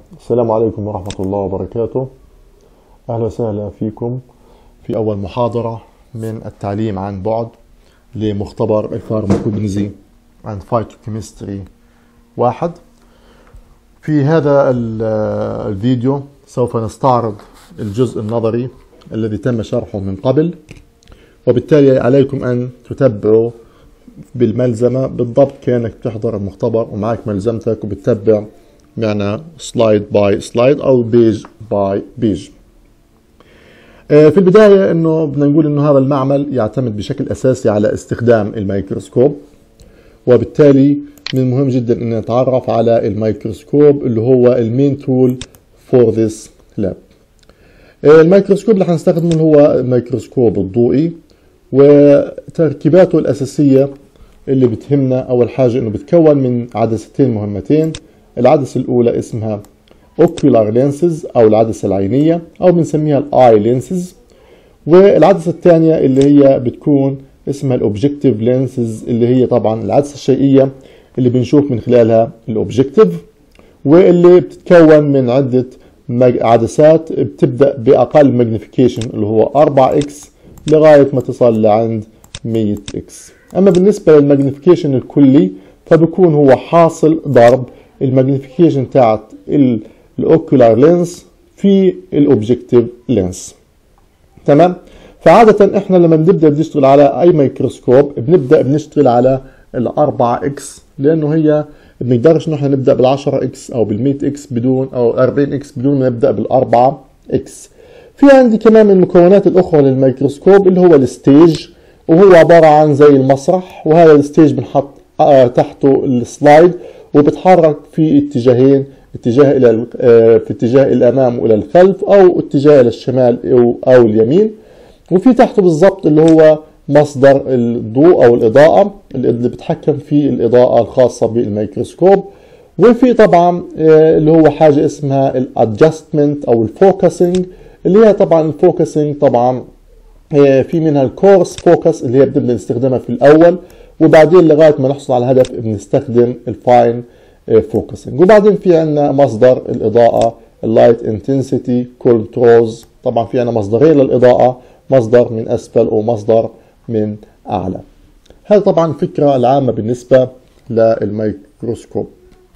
السلام عليكم ورحمة الله وبركاته أهلا وسهلا فيكم في أول محاضرة من التعليم عن بعد لمختبر الفارماكوجنزي عن فايتوكيمستري واحد في هذا ال- الفيديو سوف نستعرض الجزء النظري الذي تم شرحه من قبل وبالتالي عليكم أن تتبعوا بالملزمة بالضبط كأنك تحضر المختبر ومعك ملزمتك وبتتبع معنا سلايد باي سلايد أو بيج باي بيج آه، في البداية انه بدنا نقول انه هذا المعمل يعتمد بشكل اساسي على استخدام الميكروسكوب وبالتالي من المهم جدا ان نتعرف على الميكروسكوب اللي هو المين تول فور ذيس لاب الميكروسكوب اللي حنستخدمه هو الميكروسكوب الضوئي وتركيباته الاساسيه اللي بتهمنا اول حاجه انه بتكون من عدستين مهمتين العدسه الاولى اسمها ocular lenses او العدسه العينيه او بنسميها الاي lenses والعدسه الثانيه اللي هي بتكون اسمها الاوبجكتيف لينسز اللي هي طبعا العدسه الشيئيه اللي بنشوف من خلالها الاوبجكتيف واللي بتتكون من عده مج- عدسات بتبدا باقل ماجنيفيكيشن اللي هو 4x لغايه ما تصل لعند 100x اما بالنسبه للماجنيفيكيشن الكلي فبكون هو حاصل ضرب الماجنيفيكيشن تاعت الاوكولار لينس في الاوبجكتيف لينس تمام فعادة احنا لما بنبدا بنشتغل على اي ميكروسكوب بنبدا بنشتغل على ال 4 اكس لانه هي بنقدرش نحن نبدا بال 10 اكس او بال 100 اكس بدون او 40 اكس بدون ما نبدا بال 4 اكس في عندي كمان من المكونات الاخرى للميكروسكوب اللي هو الستيج وهو عباره عن زي المسرح وهذا الستيج بنحط آه، تحته السلايد وبتحرك في اتجاهين اتجاه الى ال- آه، في اتجاه الامام والى الخلف او اتجاه الى الشمال او او اليمين وفي تحته بالضبط اللي هو مصدر الضوء او الاضاءه اللي بتحكم في الاضاءه الخاصه بالميكروسكوب وفي طبعا آه، اللي هو حاجه اسمها الادجستمنت او الفوكسنج اللي هي طبعا الفوكسنج طبعا آه، في منها الكورس فوكس اللي هي بنبدا نستخدمها في الاول وبعدين لغايه ما نحصل على الهدف بنستخدم الفاين فوكسنج وبعدين في عندنا مصدر الاضاءه اللايت انتنسيتي كنترولز طبعا في عندنا مصدرين للاضاءه مصدر من اسفل ومصدر من اعلى هذا طبعا الفكره العامه بالنسبه للميكروسكوب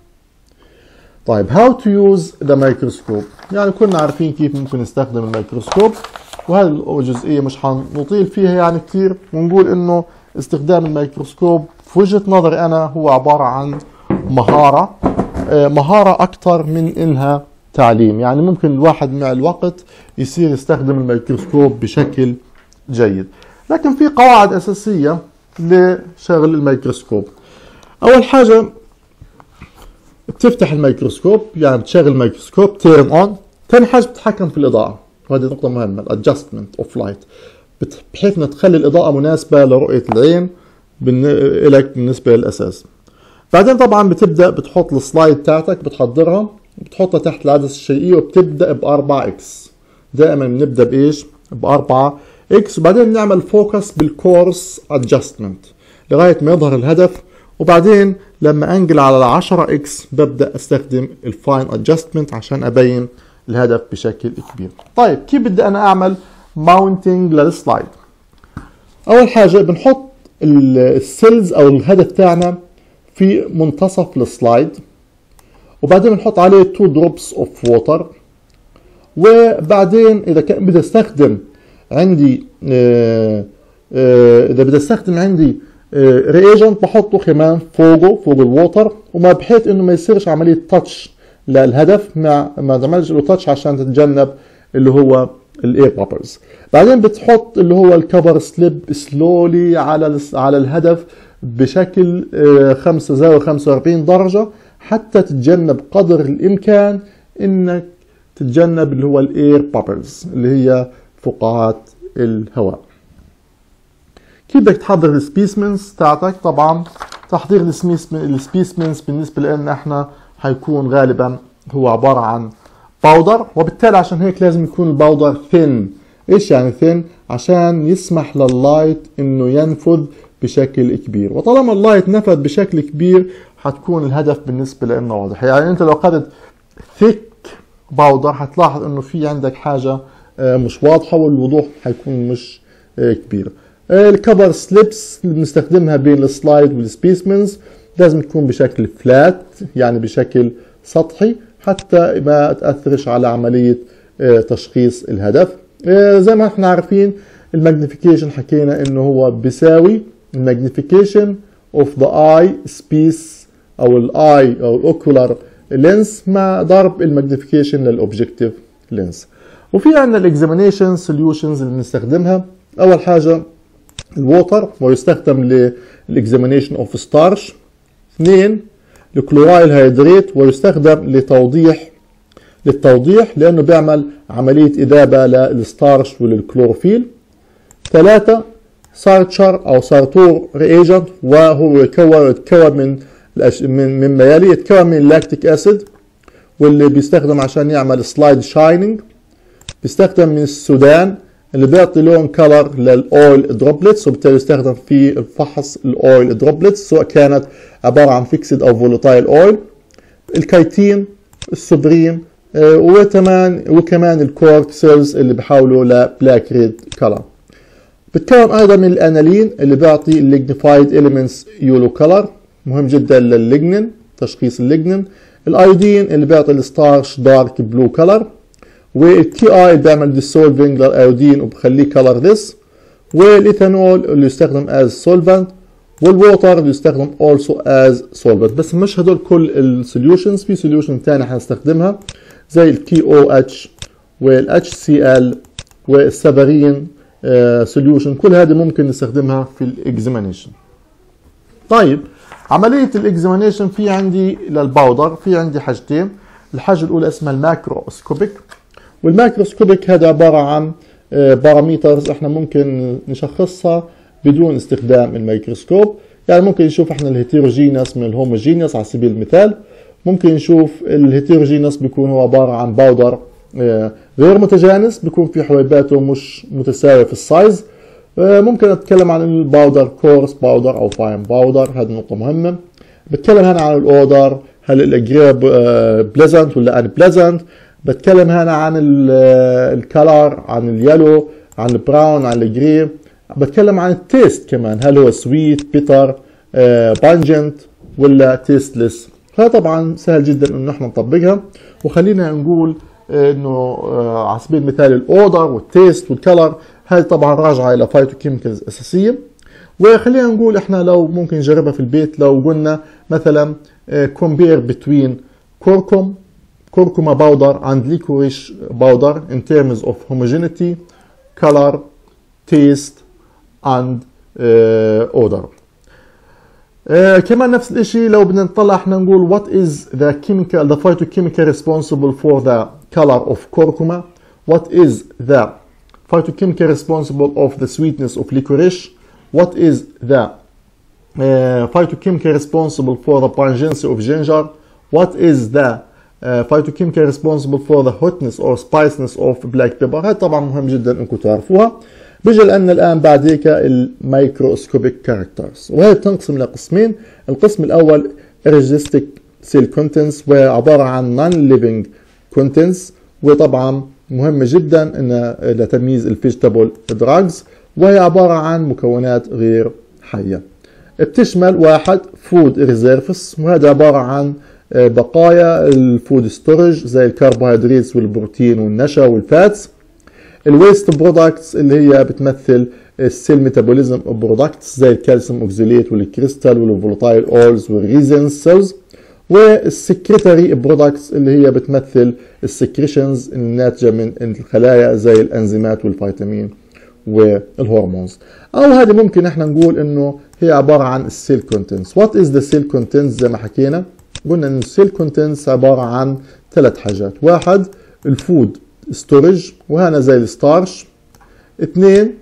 طيب how to use the microscope يعني كنا عارفين كيف ممكن نستخدم الميكروسكوب وهذه الجزئية مش حنطيل فيها يعني كثير ونقول انه استخدام الميكروسكوب في وجهة نظري انا هو عبارة عن مهارة آه، مهارة اكثر من انها تعليم يعني ممكن الواحد مع الوقت يصير يستخدم الميكروسكوب بشكل جيد لكن في قواعد اساسية لشغل الميكروسكوب اول حاجة بتفتح الميكروسكوب يعني بتشغل الميكروسكوب تيرن اون ثاني حاجه بتتحكم في الاضاءه وهذه نقطه مهمه الادجستمنت اوف لايت بحيث انها تخلي الاضاءه مناسبه لرؤيه العين بالن- لك بالنسبه للاساس بعدين طبعا بتبدا بتحط السلايد تاعتك بتحضرها بتحطها تحت العدسه الشيئيه وبتبدا ب 4 اكس دائما بنبدا بايش ب 4 اكس وبعدين بنعمل فوكس بالكورس ادجستمنت لغايه ما يظهر الهدف وبعدين لما انقل على ال 10 اكس ببدا استخدم الفاين ادجستمنت عشان ابين الهدف بشكل كبير طيب كيف بدي انا اعمل ماونتنج للسلايد اول حاجه بنحط ال- السيلز او الهدف تاعنا في منتصف السلايد وبعدين بنحط عليه 2 دروبس اوف ووتر وبعدين اذا كان بدي استخدم عندي آه، آه، اذا بدي استخدم عندي ريجنت بحطه كمان فوقه فوق الووتر وما بحيث انه ما يصيرش عمليه تاتش للهدف ما ما تعملش له تاتش عشان تتجنب اللي هو الاير بابرز بعدين بتحط اللي هو الكفر سليب سلولي على الس- على الهدف بشكل 5 زاويه 45 درجه حتى تتجنب قدر الامكان انك تتجنب اللي هو الاير بابرز اللي هي فقاعات الهواء كيف بدك تحضر السبيسمنز تاعتك طبعا تحضير السبيسمنز بالنسبه لنا احنا حيكون غالبا هو عباره عن باودر وبالتالي عشان هيك لازم يكون الباودر ثين ايش يعني ثين عشان يسمح لللايت انه ينفذ بشكل كبير وطالما اللايت نفذ بشكل كبير حتكون الهدف بالنسبه لنا واضح يعني انت لو اخذت ثيك باودر هتلاحظ انه في عندك حاجه آه، مش واضحه والوضوح حيكون مش آه، كبير الكفر سليبس اللي بنستخدمها بين السلايد والسبيسمنز لازم تكون بشكل فلات يعني بشكل سطحي حتى ما تاثرش على عمليه تشخيص الهدف زي ما احنا عارفين الماجنيفيكيشن حكينا انه هو بيساوي الماجنيفيكيشن اوف ذا اي سبيس او الاي او الاوكولار لينس مع ضرب الماجنيفيكيشن للاوبجكتيف لينس وفي عندنا الاكزامينيشن سوليوشنز اللي بنستخدمها اول حاجه الووتر ويستخدم للاكزامينيشن اوف ستارش اثنين الكلورايل هيدريت ويستخدم لتوضيح للتوضيح لانه بيعمل عمليه اذابه للستارش وللكلوروفيل ثلاثة سارتشر او سارتور ريجنت وهو يتكون يتكون من من مما يلي يتكون من اللاكتيك اسيد واللي بيستخدم عشان يعمل سلايد شايننج بيستخدم من السودان اللي بيعطي لون كلر للاويل دروبلتس وبالتالي يستخدم في فحص الاويل دروبلتس سواء كانت عباره عن فيكسد او فولوتايل اويل الكايتين السوبرين آه، وكمان وكمان الكورك سيلز اللي بحولوا لبلاك ريد كلر بتكون ايضا من الانالين اللي بيعطي الليجنيفايد اليمنتس يولو كلر مهم جدا للليجنين تشخيص الليجنين الايودين اللي بيعطي الستارش دارك بلو كلر والكي اي اللي بيعمل ديسولفينج للايودين وبخليه كلر ذس والايثانول اللي يستخدم از سولفنت والووتر اللي يستخدم also as solvent بس مش هدول كل السوليوشنز في سوليوشن ثاني حنستخدمها زي الكي او اتش والاتش سي ال والسبرين سوليوشن كل هذه ممكن نستخدمها في الاكزامينيشن طيب عملية الاكزامينيشن في عندي للباودر في عندي حاجتين الحاجة الأولى اسمها الماكروسكوبيك والماكروسكوبيك هذا عبارة عن باراميترز احنا ممكن نشخصها بدون استخدام الميكروسكوب يعني ممكن نشوف احنا الهيتيروجينس من الهوموجينس على سبيل المثال ممكن نشوف الهيتيروجينس بيكون هو عبارة عن باودر آه، غير متجانس بيكون في حبيباته مش متساوية في السايز آه، ممكن اتكلم عن الباودر كورس باودر او فاين باودر هذه نقطة مهمة بتكلم هنا عن الاودر هل الاجريب بليزنت ولا ان بليزنت بتكلم هنا عن الكلر عن اليلو عن البراون عن الجري بتكلم عن التيست كمان هل هو سويت بيتر بانجنت ولا تيستلس فطبعا سهل جدا انه احنا نطبقها وخلينا نقول انه آه، على سبيل المثال الاودر والتيست والكلر هذه طبعا راجعه الى فايتوكيميكالز اساسيه وخلينا نقول احنا لو ممكن نجربها في البيت لو قلنا مثلا كومبير بتوين كوركم كوركوما باودر and licorice powder in terms of homogeneity, color, taste and uh, odor. آه كمان نفس الشيء لو بدنا نطلع احنا نقول what is the chemical the phytochemical responsible for the color of curcuma what is the phytochemical responsible of the sweetness of licorice what is the uh, phytochemical responsible for the pungency of ginger what is the uh, phytochemical responsible for the hotness or spiciness of black pepper هاي طبعا مهم جدا انكم تعرفوها بيجي لنا الان بعد هيك الميكروسكوبيك كاركترز وهي بتنقسم لقسمين القسم الاول ارجستيك سيل كونتنتس وعباره عن نون ليفينج كونتنتس وطبعا مهمه جدا ان لتمييز الفيجيتابل دراجز وهي عباره عن مكونات غير حيه بتشمل واحد فود ريزيرفس وهذا عباره عن آه، بقايا الفود ستورج زي الكربوهيدرات والبروتين والنشا والفاتس الويست برودكتس اللي هي بتمثل السيل ميتابوليزم برودكتس زي الكالسيوم اوكزيليت والكريستال والفولوتايل اولز والريزنز سيلز والسكريتري برودكتس اللي هي بتمثل السكريشنز الناتجه من الخلايا زي الانزيمات والفيتامين والهرمونز او هذه ممكن احنا نقول انه هي عباره عن السيل كونتنتس وات از ذا سيل كونتنتس زي ما حكينا قلنا ان السيل كونتنتس عباره عن ثلاث حاجات واحد الفود ستورج وهنا زي الستارش اثنين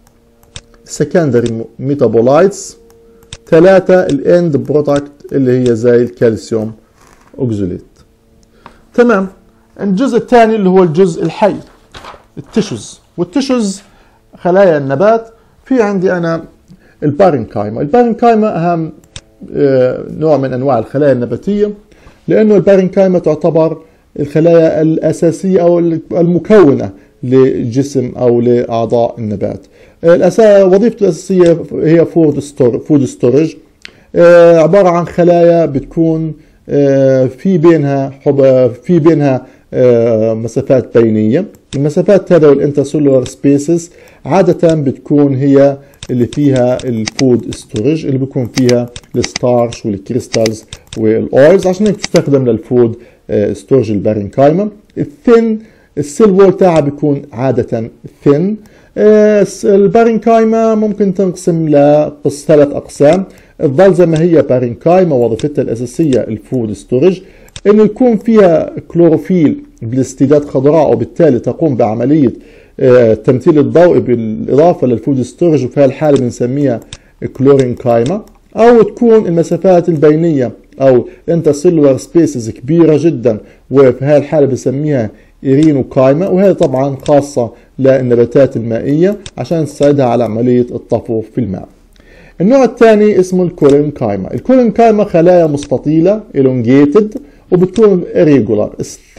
secondary ميتابولايتس ثلاثة الاند برودكت اللي هي زي الكالسيوم اوكزوليت تمام الجزء الثاني اللي هو الجزء الحي التشوز والتشوز خلايا النبات في عندي انا البارنكايما البارنكايما اهم آه، نوع من انواع الخلايا النباتيه لانه البارنكايما تعتبر الخلايا الأساسية أو المكونة لجسم أو لأعضاء النبات وظيفته الأساسية هي فود فود ستورج عبارة عن خلايا بتكون آه، في بينها في بينها آه، مسافات بينية المسافات هذا والانترسولار سبيسز عادة بتكون هي اللي فيها الفود ستورج اللي بيكون فيها الستارش والكريستالز والاويلز عشان هيك تستخدم للفود ستورج البارينكايما الثين السيل وول تاعها بيكون عادة ثين آه، البارينكايما ممكن تنقسم لثلاث أقسام تظل زي ما هي بارينكايما وظيفتها الأساسية الفود ستورج إنه يكون فيها كلوروفيل بالاستيداد خضراء وبالتالي تقوم بعملية التمثيل آه، الضوئي بالإضافة للفود ستورج وفي هالحالة بنسميها كلورينكايما أو تكون المسافات البينية أو انترسيلولار سبيسز كبيرة جدا وفي هالحالة بنسميها إيرينوكايما وهي طبعا خاصة للنباتات المائية عشان تساعدها على عملية الطفو في الماء النوع الثاني اسمه الكولينكايما الكولينكايما خلايا مستطيلة elongated وبتكون irregular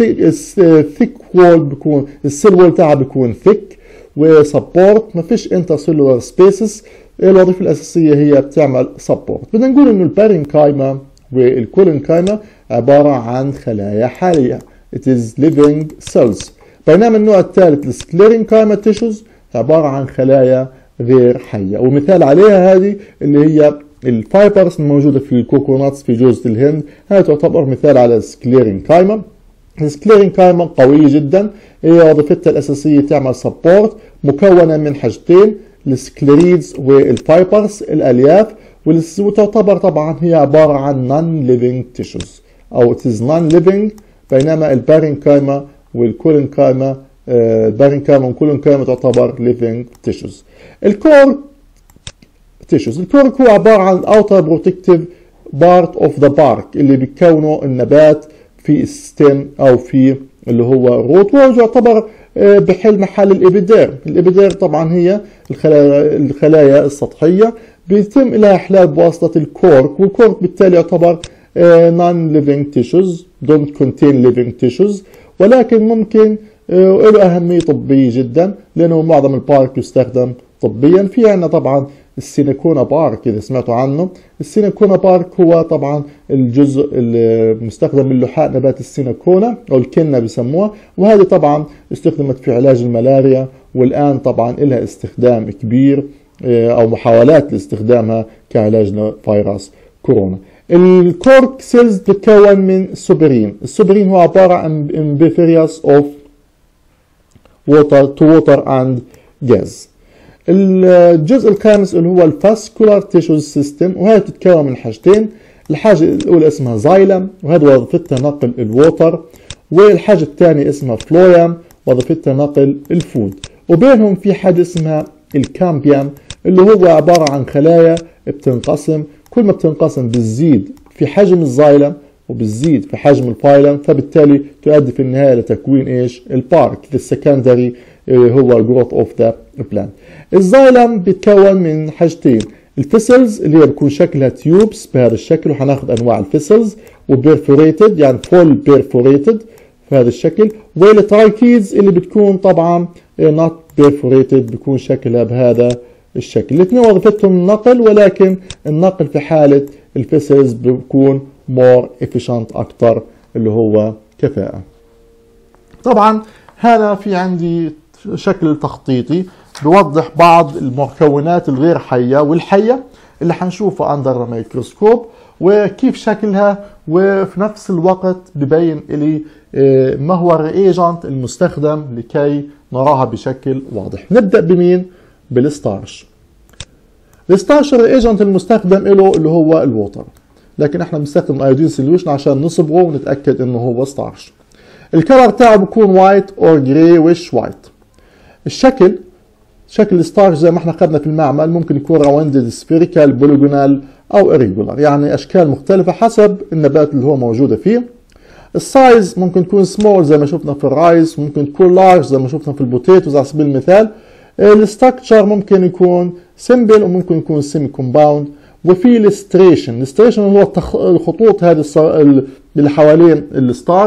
الثيك وول بيكون السيل وول تاعها بيكون ثيك وسبورت ما فيش انترسيلولار سبيسز الوظيفة الأساسية هي بتعمل سبورت بدنا نقول إنه البارينكايما والكولينكايما عبارة عن خلايا حالية it is living cells بينما النوع الثالث السكليرينكايما تيشوز عبارة عن خلايا غير حية ومثال عليها هذه اللي هي الفايبرز الموجودة في الكوكوناتس في جوزة الهند هذه تعتبر مثال على السكليرينكايما السكليرينكايما قوية جدا هي وظيفتها الأساسية تعمل سبورت مكونة من حاجتين السكليريدز والفايبرز الألياف وتعتبر طبعا هي عبارة عن non living tissues أو it is non living بينما البارينكايما والكولينكايما البارينكايما والكولينكايما تعتبر living tissues الكور tissues الكور هو عبارة عن outer protective part of the bark اللي بيكونه النبات في الستيم أو في اللي هو الروت ويعتبر آه، بحل محل الإبيدير الإبيدير طبعا هي الخلايا, الخلايا السطحية بيتم لها إحلال بواسطة الكورك والكورك بالتالي يعتبر آه، non-living tissues don't contain living tissues ولكن ممكن آه، له أهمية طبية جدا لأنه معظم البارك يستخدم طبيا في عندنا طبعا السينيكونا بارك إذا سمعتوا عنه السينيكونا بارك هو طبعا الجزء المستخدم من لحاء نبات السينيكونا أو الكنة بسموها وهذه طبعا استخدمت في علاج الملاريا والآن طبعا لها استخدام كبير آه، أو محاولات لاستخدامها كعلاج لفيروس كورونا الكورك سيلز تتكون من سوبرين السوبرين هو عبارة عن امبيفيرياس اوف ووتر تو ووتر اند جاز الجزء الخامس اللي هو الفاسكولار تيشوز سيستم وهي بتتكون من حاجتين الحاجة الأولى اسمها زايلم وهذا وظيفتها نقل الووتر والحاجة الثانية اسمها فلويم وظيفتها نقل الفود وبينهم في حاجة اسمها الكامبيام اللي هو عبارة عن خلايا بتنقسم كل ما بتنقسم بتزيد في حجم الزايلم وبتزيد في حجم الفايلم فبالتالي تؤدي في النهاية لتكوين ايش البارك السكندري هو الجروث اوف ذا بلانت الزايلم بيتكون من حاجتين الفيسلز اللي هي بيكون شكلها تيوبس بهذا الشكل وحناخذ انواع الفيسلز وبيرفوريتد يعني فول بيرفوريتد بهذا الشكل والترايكيدز اللي بتكون طبعا نوت بيرفوريتد بيكون شكلها بهذا الشكل الاثنين وظيفتهم النقل ولكن النقل في حالة الفيسلز بيكون مور efficient أكثر اللي هو كفاءة طبعا هذا في عندي شكل تخطيطي بيوضح بعض المكونات الغير حية والحية اللي حنشوفها اندر الميكروسكوب وكيف شكلها وفي نفس الوقت ببين لي آه، ما هو الريجنت المستخدم لكي نراها بشكل واضح نبدأ بمين؟ بالستارش الستارش الريجنت المستخدم له اللي هو الووتر لكن احنا بنستخدم ايودين سوليوشن عشان نصبغه ونتاكد انه هو ستارش الكلر تاعه بيكون وايت اور جراي ويش وايت الشكل شكل الستارش زي ما احنا اخذنا في المعمل ممكن يكون راوندد سفيريكال بوليجونال او irregular يعني اشكال مختلفه حسب النبات اللي هو موجوده فيه السايز ممكن تكون سمول زي ما شفنا في الرايس ممكن تكون لارج زي ما شفنا في البوتيتوز على سبيل المثال الستراكشر ممكن يكون سمبل وممكن يكون سيمي كومباوند وفي الستريشن الستريشن هو الخطوط هذه اللي حوالين الستارش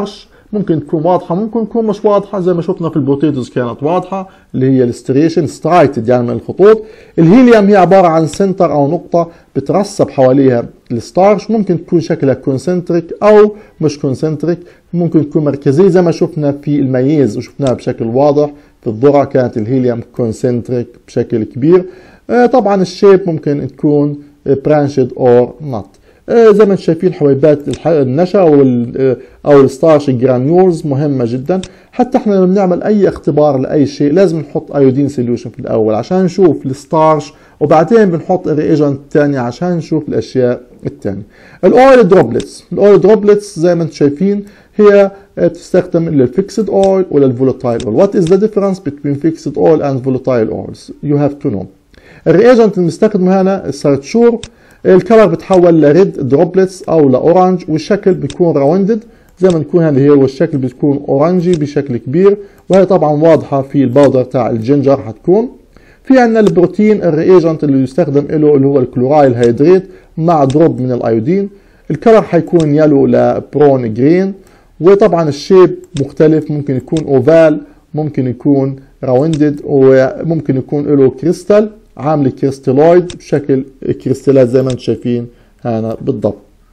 ممكن تكون واضحه ممكن تكون مش واضحه زي ما شفنا في البوتيتوز كانت واضحه اللي هي الستريشن سترايتد يعني من الخطوط الهيليوم هي عباره عن سنتر او نقطه بترسب حواليها الستارش ممكن تكون شكلها كونسنتريك او مش كونسنتريك ممكن تكون مركزيه زي ما شفنا في الميز وشفناها بشكل واضح في الذره كانت الهيليوم كونسنتريك بشكل كبير آه، طبعا الشيب ممكن تكون برانشد اور نوت زي ما انتم شايفين حبيبات النشا او او الستارش الجرانيولز مهمه جدا حتى احنا لما بنعمل اي اختبار لاي شيء لازم نحط ايودين سوليوشن في الاول عشان نشوف الستارش وبعدين بنحط الريجنت الثاني عشان نشوف الاشياء الثانيه الاويل دروبلتس الاويل دروبلتس زي ما انتم شايفين هي بتستخدم للفيكسد اويل وللفولاتايل اويل وات از ذا ديفرنس بين فيكسد اويل اند فولاتايل اويلز يو هاف تو نو الريجنت المستخدم هنا السرتشور الكلر بتحول لريد دروبلتس او لاورانج والشكل بيكون راوندد زي ما نكون هذا هو الشكل بتكون اورانجي بشكل كبير وهي طبعا واضحه في الباودر تاع الجنجر حتكون في عندنا البروتين الريجنت اللي يستخدم له اللي هو الكلورايل هيدريت مع دروب من الايودين الكلر حيكون يلو لبرون جرين وطبعا الشيب مختلف ممكن يكون اوفال ممكن يكون راوندد وممكن يكون له كريستال عامل كريستالويد بشكل كريستالات زي ما انتم شايفين هنا بالضبط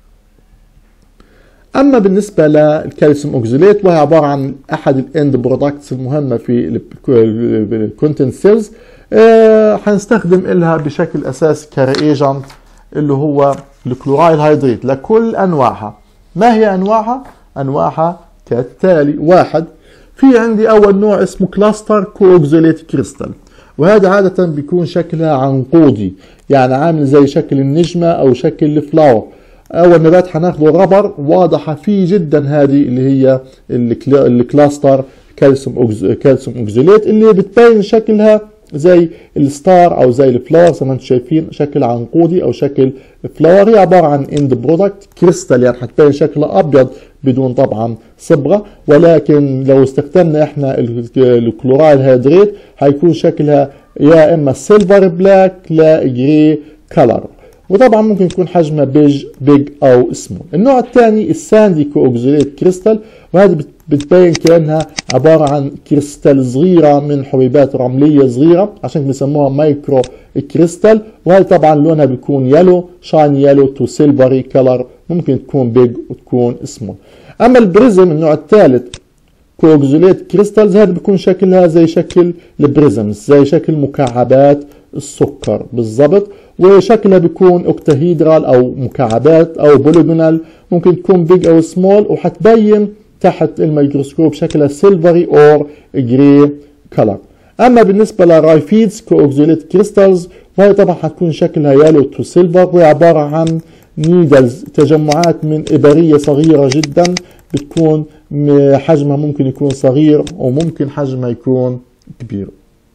اما بالنسبه للكالسيوم اوكزوليت وهي عباره عن احد الاند برودكتس المهمه في الكونتنت سيلز آه حنستخدم لها بشكل اساسي كريجنت اللي هو الكلورايل هيدريت لكل انواعها ما هي انواعها انواعها كالتالي واحد في عندي اول نوع اسمه كلاستر كوكزوليت كريستال وهذا عادة بيكون شكلها عنقودي يعني عامل زي شكل النجمة أو شكل الفلاور أول نبات حناخده ربر واضحة فيه جدا هذه اللي هي الكلاستر كالسيوم كالسيوم اوكزوليت اللي بتبين شكلها زي الستار او زي الفلاور زي ما انتم شايفين شكل عنقودي او شكل فلاور هي عباره عن اند برودكت كريستال يعني حتبين شكلها ابيض بدون طبعا صبغه ولكن لو استخدمنا احنا الكلورايل هيدريت حيكون شكلها يا اما سيلفر بلاك لا جري كلر وطبعا ممكن يكون حجمها بيج بيج او سمول النوع الثاني الساندي كوكزوليت كريستال وهذا بتبين كانها عباره عن كريستال صغيره من حبيبات رمليه صغيره عشان بيسموها مايكرو كريستال وهي طبعا لونها بيكون يلو شاين يلو تو سيلفري كلر ممكن تكون بيج وتكون سمول اما البريزم النوع الثالث كوكزوليت كريستالز هذا بيكون شكلها زي شكل البريزمز زي شكل مكعبات السكر بالضبط وشكلها بيكون اوكتاهيدرال او مكعبات او بوليجونال ممكن تكون بيج او سمول وحتبين تحت الميكروسكوب شكلها سيلفري اور جري كلر اما بالنسبه لرايفيدز كاوكزوليت كريستالز وهي طبعا حتكون شكلها يالو تو سيلفر وهي عباره عن نيدلز تجمعات من ابريه صغيره جدا بتكون حجمها ممكن يكون صغير وممكن حجمها يكون كبير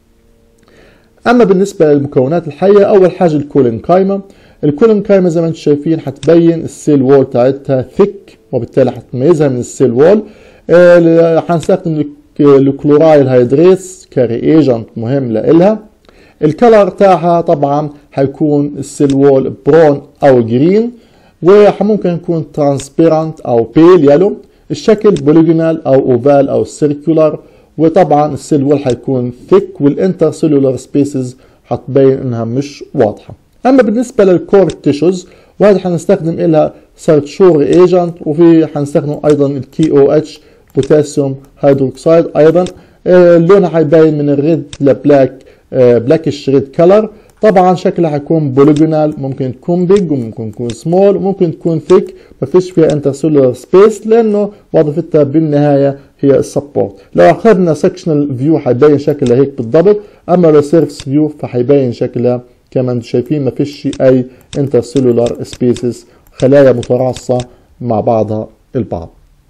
اما بالنسبه للمكونات الحيه اول حاجه الكولينكايما الكولينكايما زي ما انتم شايفين حتبين السيل وول تاعتها ثيك وبالتالي حتميزها من السيل وول آه حنستخدم الكلورايل هيدريتس كرياجنت مهم لإلها الكلر تاعها طبعا حيكون السيل وول برون او جرين وممكن يكون ترانسبيرنت او بيل يلو الشكل بوليجونال او اوفال او سيركولار وطبعا السيل وول حيكون ثيك والانتر سيلولار سبيسز حتبين انها مش واضحه اما بالنسبه للكور تيشوز وهذا حنستخدم لها سيرتشور ايجنت وفي حنستخدم ايضا الكي او اتش بوتاسيوم هيدروكسيد ايضا آه لونها حيبين من الريد لبلاك آه بلاكش ريد كلر طبعا شكلها حيكون بوليجونال ممكن تكون بيج وممكن تكون سمول وممكن تكون ثيك ما فيش فيها انترسولار سبيس لانه وظيفتها بالنهايه هي السبورت لو اخذنا سكشنال فيو حيبين شكلها هيك بالضبط اما لو سيرفس فيو فحيبين شكلها كما انتم شايفين ما فيش اي انترسولار سبيسز خلايا متراصه مع بعضها البعض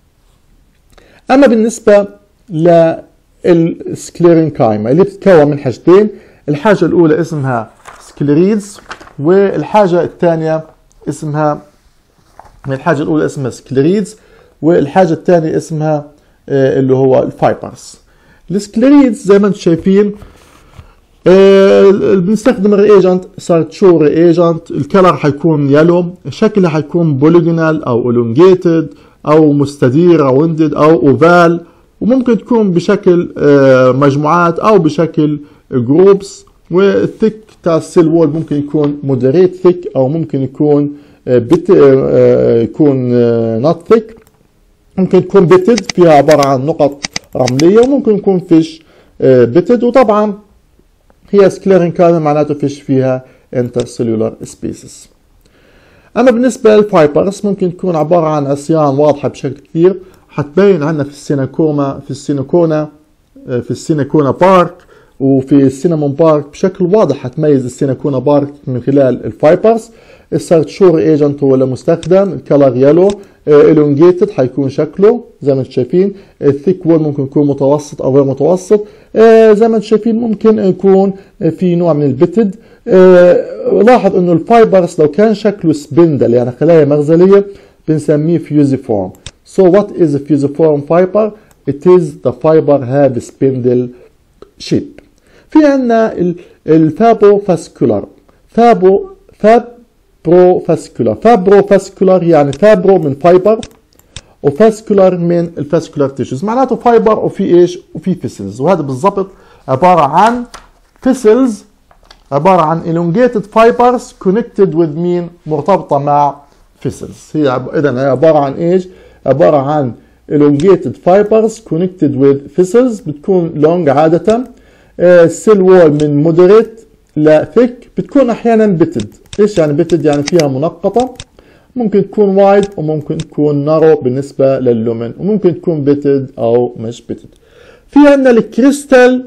اما بالنسبه للسكليرينكايما اللي بتتكون من حاجتين الحاجه الاولى اسمها سكليريدز والحاجه الثانيه اسمها الحاجه الاولى اسمها سكليريدز والحاجه الثانيه اسمها اللي هو الفايبرز السكليريدز زي ما انتم شايفين آه بنستخدم الريجنت صارت شو ريجنت الكلر حيكون يلو شكلها حيكون بوليجونال او الونجيتد او مستدير راوندد او اوفال وممكن تكون بشكل آه، مجموعات او بشكل جروبس والثيك تاع السيل وول ممكن يكون مودريت ثيك او ممكن يكون بت يكون نوت ثيك ممكن تكون بيتد فيها عبارة عن نقط رملية وممكن يكون فيش بيتد وطبعا هي سكليرنكالا معناته فيش فيها انترسيلولار سبيسز اما بالنسبة للفايبرز ممكن تكون عبارة عن عصيان واضحة بشكل كبير حتبين عندنا في السيناكوما في السيناكونا في السيناكونا بارك وفي السينامون بارك بشكل واضح حتميز السيناكونا بارك من خلال الفايبرز السارتشور ايجنت هو اللي مستخدم الكلر يلو الونجيتد حيكون شكله زي ما انتم شايفين الثيك وول ممكن يكون متوسط او غير متوسط آه زي ما انتم شايفين ممكن يكون في نوع من البتد آه لاحظ انه الفايبرز لو كان شكله سبندل يعني خلايا مغزليه بنسميه فيوزيفورم So what is a fusiform fiber? It is the fiber have spindle shape. في عندنا الفابو فاسكولار فابو فابرو فاسكولار فابرو فاسكولار يعني فابرو من فايبر وفاسكولار من الفاسكولار تيشوز معناته فايبر وفي ايش وفي فيسلز وهذا بالضبط عبارة عن فيسلز عبارة عن elongated fibers connected with مين مرتبطة مع فيسلز هي اذا هي عبارة عن ايش عبارة عن elongated fibers connected with vessels بتكون long عادة السيل وول من moderate ل thick بتكون احيانا بتد ايش يعني بتد يعني فيها منقطة ممكن تكون وايد وممكن تكون نارو بالنسبة لللومن وممكن تكون بتد او مش بتد في عندنا الكريستال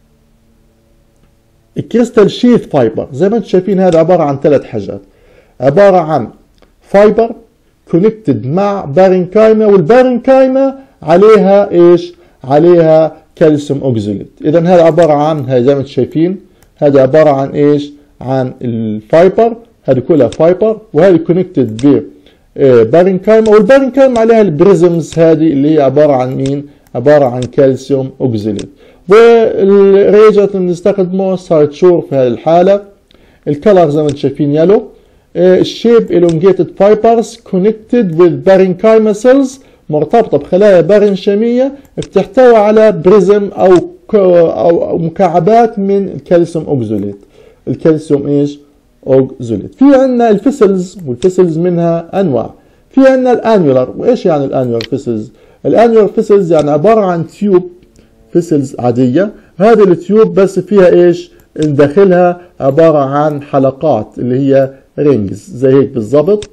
الكريستال شيث فايبر زي ما انتم شايفين هذا عبارة عن ثلاث حاجات عبارة عن فايبر كونكتد مع بارنكايما والبارنكايما عليها ايش؟ عليها كالسيوم اوكزيليت اذا هذا عباره عن هاي زي ما انتم شايفين هذا عباره عن ايش؟ عن الفايبر هذه كلها فايبر وهذه كونكتد ب بارنكايما والبارنكايما عليها البريزمز هذه اللي هي عباره عن مين؟ عباره عن كالسيوم اوكزيليت والريجنت اللي بنستخدمه سايتشور في هذه الحاله الكلر زي ما انتم شايفين يلو الشيب elongated fibers connected with parenchyma cells مرتبطة بخلايا بارنشيمية بتحتوي على بريزم أو أو مكعبات من الكالسيوم أوكزوليت الكالسيوم إيش؟ أوكزوليت في عندنا الفيسلز والفيسلز منها أنواع في عندنا الانيولار وإيش يعني الانيولار فيسلز؟ الانيولار فيسلز يعني عبارة عن تيوب فيسلز عادية هذه التيوب بس فيها إيش؟ داخلها عبارة عن حلقات اللي هي رينجز زي هيك بالضبط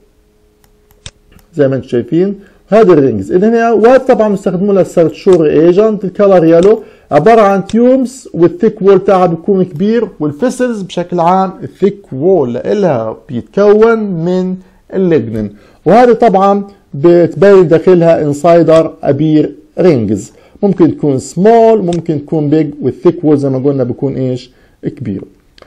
زي ما انتم شايفين هذه الرينجز اذا هي وهذا طبعا بنستخدموا لها السيرتشور ايجنت الكلر يلو عباره عن تيومز والثيك وول تاعها بيكون كبير والفيسلز بشكل عام الثيك وول لها بيتكون من الليجنين وهذه طبعا بتبين داخلها انسايدر ابير رينجز ممكن تكون سمول ممكن تكون بيج والثيك وول زي ما قلنا بيكون ايش كبير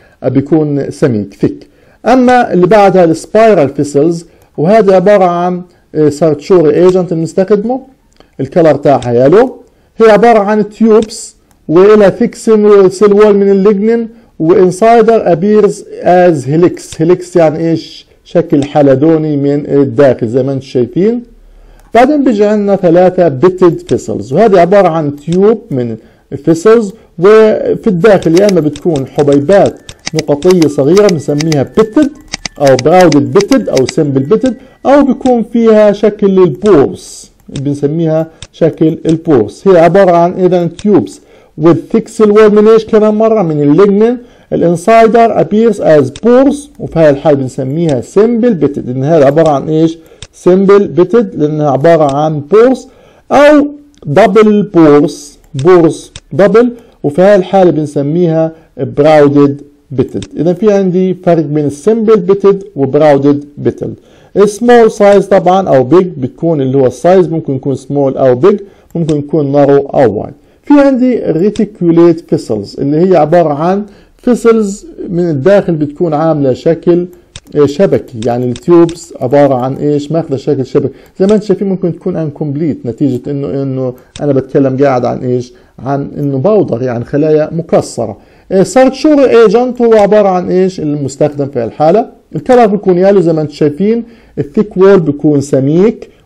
بيكون سميك ثيك اما اللي بعدها السبايرال فيسلز وهذا عباره عن سارتشور ايجنت بنستخدمه الكلر تاعها يالو هي عباره عن تيوبس والها ثيك سيل وول من الليجنين وانسايدر ابيرز از هيليكس هيليكس يعني ايش شكل حلزوني من الداخل زي ما انتم شايفين بعدين بيجي عندنا ثلاثة بيتد فيسلز وهذه عبارة عن تيوب من الفيسلز وفي الداخل يا اما بتكون حبيبات نقطية صغيرة بنسميها بيتد أو براودد بيتد أو سمبل بيتد أو بيكون فيها شكل البورس بنسميها شكل البورس هي عبارة عن إذا تيوبس with thick cell wall من إيش كمان مرة من الليجنين الانسايدر appears as pores وفي هاي الحالة بنسميها سمبل بيتد إن هذا عبارة عن إيش سمبل بيتد لأنها عبارة عن بورس أو دبل بورس بورس دبل وفي هاي الحالة بنسميها براودد بيتد اذا في عندي فرق بين السمبل بيتد وبراودد بيتد السمول سايز طبعا او بيج بتكون اللي هو السايز ممكن يكون سمول او بيج ممكن يكون نارو او وايد في عندي ريتيكوليت فيسلز اللي هي عباره عن فيسلز من الداخل بتكون عامله شكل شبكي يعني التيوبس عباره عن ايش ماخذه شكل شبكي زي ما انتم شايفين ممكن تكون انكمبليت نتيجه انه انه انا بتكلم قاعد عن ايش عن انه بودر يعني خلايا مكسره سارتشور ايجنت هو عباره عن ايش المستخدم في الحاله الكلر بيكون يالو زي ما انتم شايفين الثيك وول بيكون سميك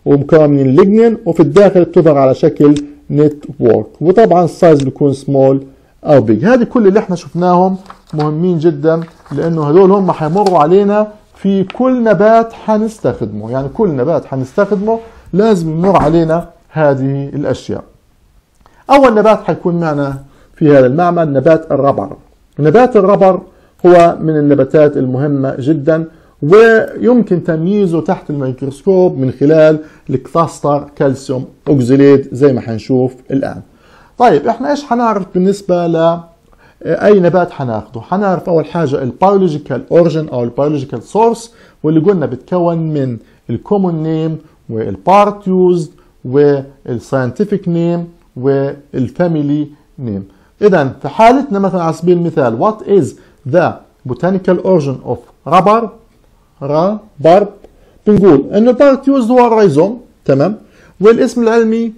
ومكون من الليجنين وفي الداخل بتظهر على شكل نتورك وطبعا السايز بيكون سمول او بيج هذه كل اللي احنا شفناهم مهمين جدا لانه هدول هم حيمروا علينا في كل نبات حنستخدمه يعني كل نبات حنستخدمه لازم يمر علينا هذه الاشياء اول نبات حيكون معنا في هذا المعمل نبات الربر نبات الربر هو من النباتات المهمة جدا ويمكن تمييزه تحت الميكروسكوب من خلال الكلاستر كالسيوم اوكزيليت زي ما حنشوف الان طيب احنا ايش حنعرف بالنسبة ل اي نبات حناخده حنعرف اول حاجة البيولوجيكال اوريجين او البيولوجيكال سورس واللي قلنا بتكون من الكومون نيم والبارت يوزد والساينتفك نيم والفاميلي نيم اذا في حالتنا مثلا على سبيل المثال what is the botanical origin of rubber ربر بنقول ان البارت يوزد هو الريزوم تمام والاسم العلمي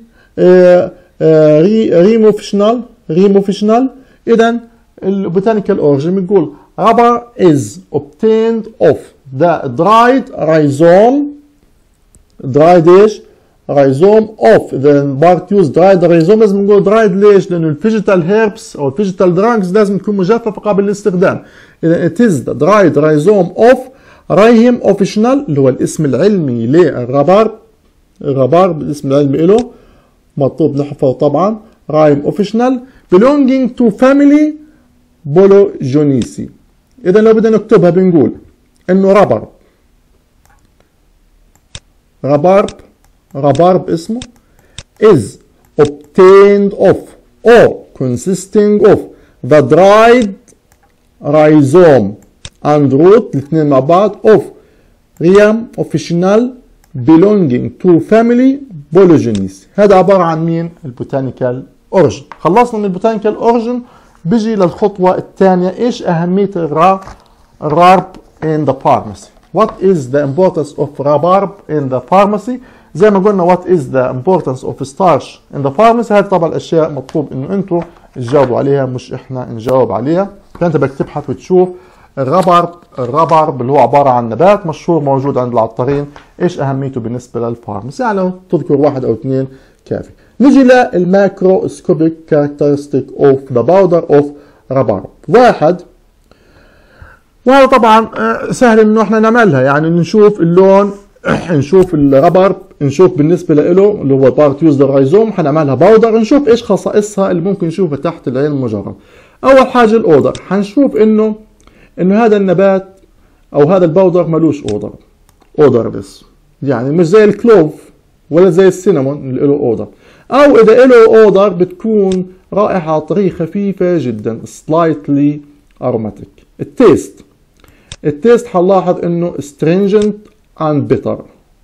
ريموفيشنال ريموفيشنال اذا البوتانيكال اوريجين بنقول rubber is obtained of the dried rhizome dried ايش rhizome of the part used dried rhizome لازم نقول dried ليش لانه الفيجيتال هيربس او الفيجيتال دراجز لازم تكون مجففه قبل الاستخدام اذا it is the dried rhizome of رايهم اوفيشنال اللي هو الاسم العلمي للربار الربار بالاسم العلمي له مطلوب نحفظه طبعا رايم اوفيشنال belonging to family بولوجونيسي اذا لو بدنا نكتبها بنقول انه ربر ربارب ربارب اسمه is obtained of or consisting of the dried rhizome and root الاثنين مع بعض of rhium officinal belonging to family بولوجينيس هذا عبارة عن مين؟ البوتانيكال اوريجن خلصنا من البوتانيكال اوريجن بيجي للخطوة الثانية ايش أهمية الرا الرارب in the pharmacy what is the importance of rhubarb in the pharmacy زي ما قلنا what is the importance of starch in the pharmacy هذه طبعا الاشياء مطلوب انه انتم تجاوبوا عليها مش احنا نجاوب عليها فانت بدك تبحث وتشوف الربر الربر اللي هو عباره عن نبات مشهور موجود عند العطارين ايش اهميته بالنسبه للفارمس يعني لو تذكر واحد او اثنين كافي نجي للماكروسكوبيك كاركترستيك اوف ذا باودر اوف ربر واحد وهذا طبعا سهل انه احنا نعملها يعني نشوف اللون نشوف الربر نشوف بالنسبه له اللي هو بارت يوز رايزوم حنعملها باودر نشوف ايش خصائصها اللي ممكن نشوفها تحت العين المجرد اول حاجه الاودر حنشوف انه انه هذا النبات او هذا البودر ملوش اودر اودر بس يعني مش زي الكلوف ولا زي السينامون اللي له اودر او اذا له اودر بتكون رائحه عطريه خفيفه جدا سلايتلي اروماتيك التيست التيست حنلاحظ انه stringent and bitter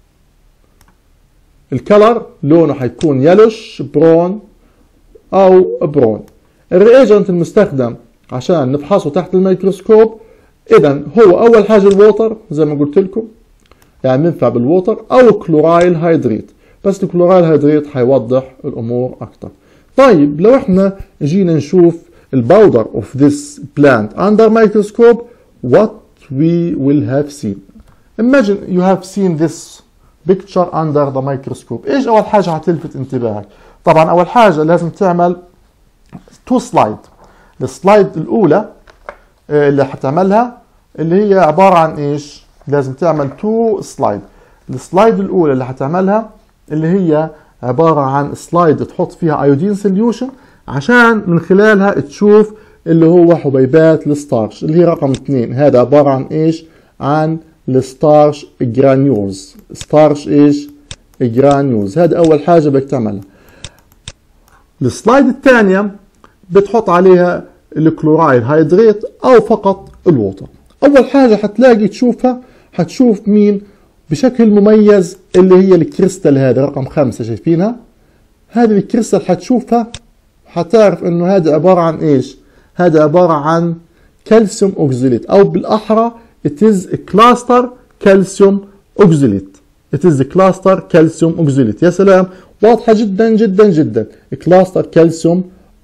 الكلر لونه حيكون يلوش برون او برون الرياجنت المستخدم عشان نفحصه تحت الميكروسكوب اذا هو اول حاجه الووتر زي ما قلت لكم يعني بننفع بالووتر او كلورايل هيدريت بس الكلورايل هيدريت حيوضح الامور اكثر طيب لو احنا جينا نشوف الباودر اوف ذيس بلانت اندر مايكروسكوب what we will have seen imagine you have seen this picture under the microscope ايش اول حاجه حتلفت انتباهك طبعا اول حاجه لازم تعمل تو سلايد السلايد الاولى اللي حتعملها اللي هي عباره عن ايش لازم تعمل تو سلايد السلايد الاولى اللي حتعملها اللي هي عباره عن سلايد تحط فيها ايودين سوليوشن عشان من خلالها تشوف اللي هو حبيبات الستارش اللي هي رقم اثنين هذا عباره عن ايش عن الستارش جرانيولز ستارش ايش جرانيولز هذا اول حاجه بدك تعملها السلايد الثانيه بتحط عليها الكلورايد هيدريت او فقط الووتر اول حاجه حتلاقي تشوفها حتشوف مين بشكل مميز اللي هي الكريستال هذا رقم خمسة شايفينها هذه الكريستال حتشوفها حتعرف انه هذا عبارة عن ايش هذا عبارة عن كالسيوم اوكزيليت او بالاحرى it is a cluster calcium oxalate it is a cluster calcium oxalate يا سلام واضحة جدا جدا جدا cluster calcium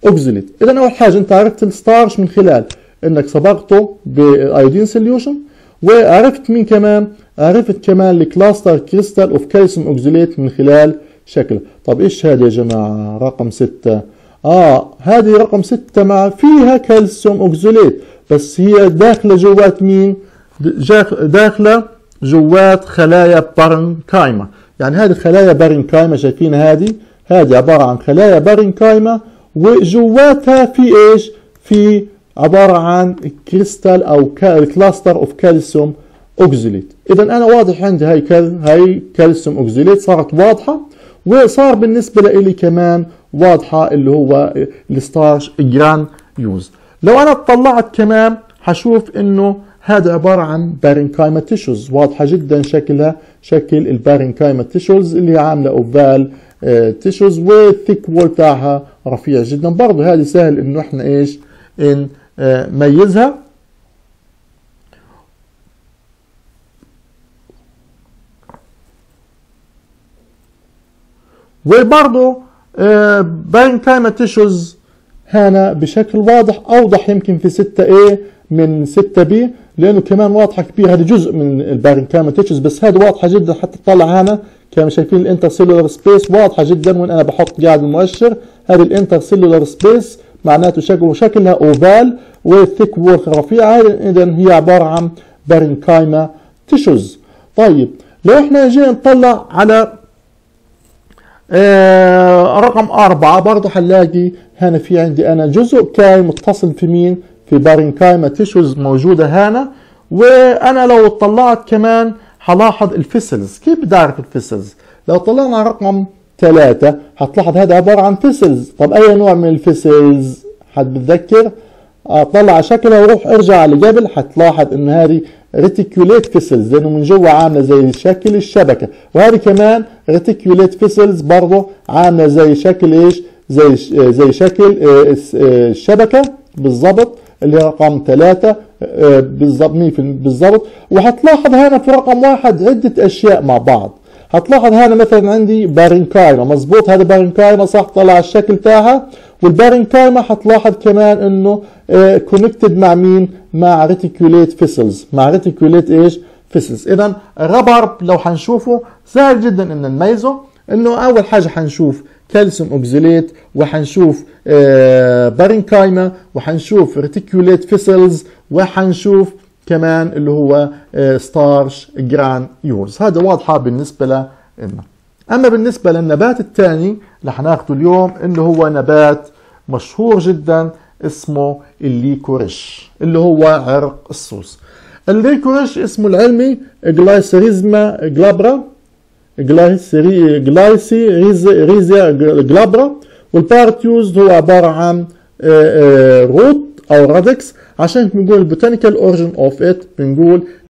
oxalate اذا اول حاجة انت عرفت الستارش من خلال انك صبغته بالايودين سوليوشن وعرفت مين كمان عرفت كمان الكلاستر كريستال اوف كالسيوم اوكزوليت من خلال شكله طب ايش هذا يا جماعة رقم ستة اه هذه رقم ستة مع فيها كالسيوم اوكزوليت بس هي داخلة جوات مين داخلة جوات خلايا بارنكايما يعني هذه خلايا بارنكايما شايفين هذه هذه عبارة عن خلايا بارنكايما وجواتها في ايش في عبارة عن كريستال او كلاستر اوف كالسيوم اوكزوليت اذا انا واضح عندي هاي هاي كالسيوم اوكزوليت صارت واضحة وصار بالنسبة لي كمان واضحة اللي هو الستارش جران يوز لو انا اطلعت كمان حشوف انه هذا عبارة عن بارنكايما تيشوز واضحة جدا شكلها شكل البارنكايما تيشوز اللي عاملة اوفال تيشوز والثيك وول تاعها رفيع جدا برضه هذه سهل انه احنا ايش نميزها وبرضه بارنكايما تيشوز هنا بشكل واضح اوضح يمكن في 6 a من 6 b لانه كمان واضحه كبير هذا جزء من البارنكايما تيشوز بس هذا واضحه جدا حتى تطلع هنا كما شايفين الانترسيلولار سبيس واضحه جدا وين انا بحط قاعد المؤشر هذه الانترسيلولار سبيس معناته شكل شكلها اوفال والثيك وول رفيعه اذا هي عباره عن بارنكايما تيشوز طيب لو احنا جينا نطلع على آه رقم أربعة برضه حنلاقي هنا في عندي أنا جزء كاي متصل في مين؟ في بارنكايما تيشوز موجودة هنا وأنا لو طلعت كمان حلاحظ الفيسلز كيف بدي أعرف الفيسلز؟ لو طلعنا على رقم ثلاثة حتلاحظ هذا عبارة عن فيسلز طب أي نوع من الفيسلز؟ حد بتذكر؟ اطلع شكلها وروح ارجع لقبل حتلاحظ ان هذه ريتيكوليت فيسلز لانه من جوا عامله زي شكل الشبكه وهذه كمان ريتيكوليت فيسلز برضه عامله زي شكل ايش زي زي شكل الشبكه بالضبط اللي هي رقم ثلاثة بالضبط بالضبط وحتلاحظ هنا في رقم واحد عدة أشياء مع بعض هتلاحظ هنا مثلا عندي بارنكايما مظبوط هذا بارنكايما صح طلع الشكل تاعها والبارنكايما هتلاحظ كمان انه كونكتد مع مين مع ريتيكوليت فيسلز مع ريتيكوليت ايش فيسلز اذا الربر لو حنشوفه سهل جدا ان نميزه انه اول حاجه حنشوف كالسيوم اوكزوليت وحنشوف آه بارنكايما وحنشوف ريتيكوليت فيسلز وحنشوف كمان اللي هو آه ستارش جران يولز هذا واضحه بالنسبه لنا اما بالنسبه للنبات الثاني اللي حناخده اليوم اللي هو نبات مشهور جدا اسمه الليكوريش اللي هو عرق الصوص الليكوريش اسمه العلمي جلايسيريزما جلابرا جلايسي جلايسي ريزيا جلابرا والبارت يوزد هو عباره عن روت او رادكس عشان بنقول البوتانيكال اوريجن اوف ات بنقول